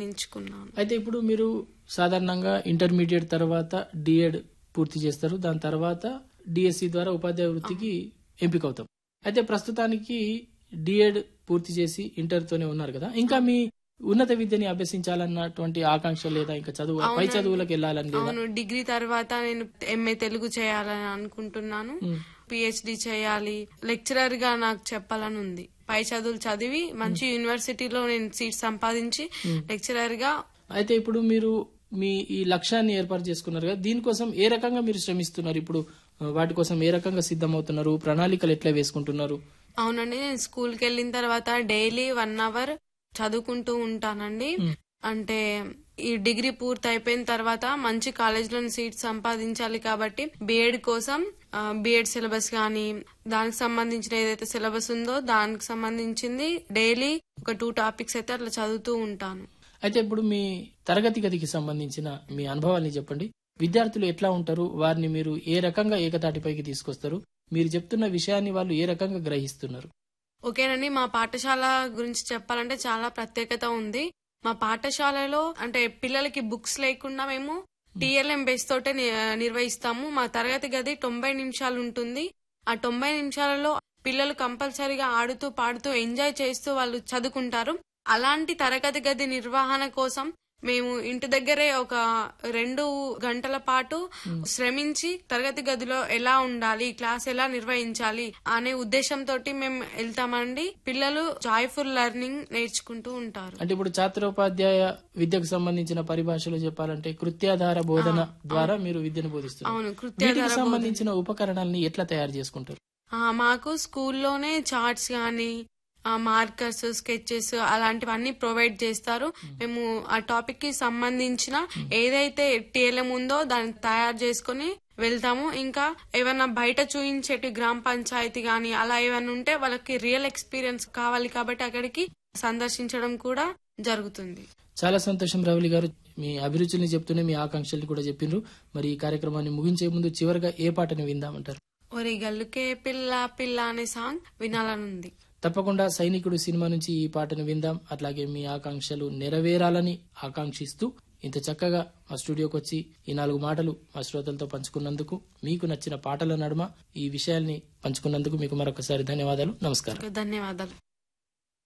దాన్ని ఎంచుకున్నాను అయితే ఇప్పుడు మీరు సాధారణంగా ఇంటర్మీడియట్ తర్వాత డిఎడ్ పూర్తి చేస్తారు దాని తర్వాత డిఎస్సి ద్వారా ఉపాధ్యాయ వృత్తికి ఎంపిక అవుతాం అయితే ప్రస్తుతానికి డిఎడ్ పూర్తి చేసి ఇంటర్ తోనే ఉన్నారు కదా ఇంకా మీ ఉన్నత విద్యని అభ్యసించాలన్నటువంటి ఆకాంక్ష లేదా ఇంకా చదువు పై అవునండి. చదువులకు వెళ్ళాలని లేదా అవును డిగ్రీ తర్వాత నేను ఎంఏ తెలుగు చేయాలని అనుకుంటున్నాను ఉమ్. పిహెచ్డి చేయాలి లెక్చరర్ గా నాకు చెప్పాలని ఉంది పై చదువులు చదివి మంచి యూనివర్సిటీలో నేను సీట్ సంపాదించి లెక్చరర్ గా అయితే ఇప్పుడు మీరు మీ ఈ లక్ష్యాన్ని ఏర్పాటు చేసుకున్నారు కదా దీనికోసం ఏ రకంగా మీరు శ్రమిస్తున్నారు ఇప్పుడు ఆ, వాటి కోసం ఏ రకంగా సిద్ధమవుతున్నారు ప్రణాళికలు ఎట్లా వేసుకుంటున్నారు అవునండి నేను స్కూల్ కి వెళ్ళిన తర్వాత డైలీ వన్ అవర్ చదువుకుంటూ ఉంటానండి అంటే ఈ డిగ్రీ పూర్తి అయిపోయిన తర్వాత మంచి కాలేజ్ లో సీట్ సంపాదించాలి కాబట్టి బిఎడ్ కోసం బిఎడ్ సిలబస్ కానీ దానికి సంబంధించిన ఏదైతే సిలబస్ ఉందో దానికి సంబంధించింది డైలీ ఒక టూ టాపిక్స్ అయితే అట్లా చదువుతూ ఉంటాను అయితే ఇప్పుడు మీ తరగతి గదికి సంబంధించిన మీ అనుభవాల్ని చెప్పండి విద్యార్థులు ఎట్లా ఉంటారు వారిని మీరు ఏ రకంగా ఏకతాటిపైకి తీసుకొస్తారు మీరు చెప్తున్న విషయాన్ని వాళ్ళు ఏ రకంగా గ్రహిస్తున్నారు ఓకేనండి మా పాఠశాల గురించి చెప్పాలంటే చాలా ప్రత్యేకత ఉంది మా పాఠశాలలో అంటే పిల్లలకి బుక్స్ లేకుండా మేము టీఎల్ఎం బేస్ తోటే ని- నిర్వహిస్తాము మా తరగతి గది తొంభై నిమిషాలు ఉంటుంది ఆ తొంభై నిమిషాలలో పిల్లలు కంపల్సరీగా ఆడుతూ పాడుతూ ఎంజాయ్ చేస్తూ వాళ్ళు చదువుకుంటారు అలాంటి తరగతి గది నిర్వహణ కోసం మేము ఇంటి దగ్గరే ఒక రెండు గంటల పాటు శ్రమించి తరగతి గదిలో ఎలా ఉండాలి క్లాస్ ఎలా నిర్వహించాలి అనే ఉద్దేశంతో మేము వెళ్తామండి పిల్లలు జాయ్ఫుల్ లెర్నింగ్ నేర్చుకుంటూ ఉంటారు అంటే ఇప్పుడు ఛాత్రోపాధ్యాయ విద్యకు సంబంధించిన పరిభాషలో చెప్పాలంటే కృత్యాధార బోధన ద్వారా మీరు విద్యను బోధిస్తున్నారు అవును వీటికి కృత్యాధార సంబంధించిన ఉపకరణాలని ఎట్లా తయారు చేసుకుంటారు ఆ, మాకు స్కూల్లోనే చార్ట్స్ కానీ మార్కర్స్ స్కెచెస్ అలాంటివన్నీ ప్రొవైడ్ చేస్తారు మేము ఆ టాపిక్ కి సంబంధించిన ఏదైతే టీఎల్ఎం ఉందో దాన్ని తయారు చేసుకుని వెళ్తాము ఇంకా ఏమైనా బయట చూయించేటి గ్రామ పంచాయతీ గాని అలా ఏమైనా ఉంటే వాళ్ళకి రియల్ ఎక్స్పీరియన్స్ కావాలి కాబట్టి అక్కడికి సందర్శించడం కూడా జరుగుతుంది చాలా సంతోషం రవలి గారు మీ అభిరుచుల్ని చెప్తూనే మీ ఆకాంక్షల్ని కూడా చెప్పిండ్రు మరి ఈ కార్యక్రమాన్ని ముగించే ముందు చివరిగా ఏ పాటని విందామంటారు ఒరి గల్లుకే పిల్ల పిల్ల అనే సాంగ్ వినాలనుంది తప్పకుండా సైనికుడు సినిమా నుంచి ఈ పాటను విందాం అట్లాగే మీ ఆకాంక్షలు నెరవేరాలని ఆకాంక్షిస్తూ ఇంత చక్కగా మా స్టూడియోకి వచ్చి ఈ నాలుగు మాటలు మా శ్రోతలతో పంచుకున్నందుకు మీకు నచ్చిన పాటల నడుమ ఈ విషయాల్ని పంచుకున్నందుకు మీకు మరొకసారి ధన్యవాదాలు నమస్కారం ధన్యవాదాలు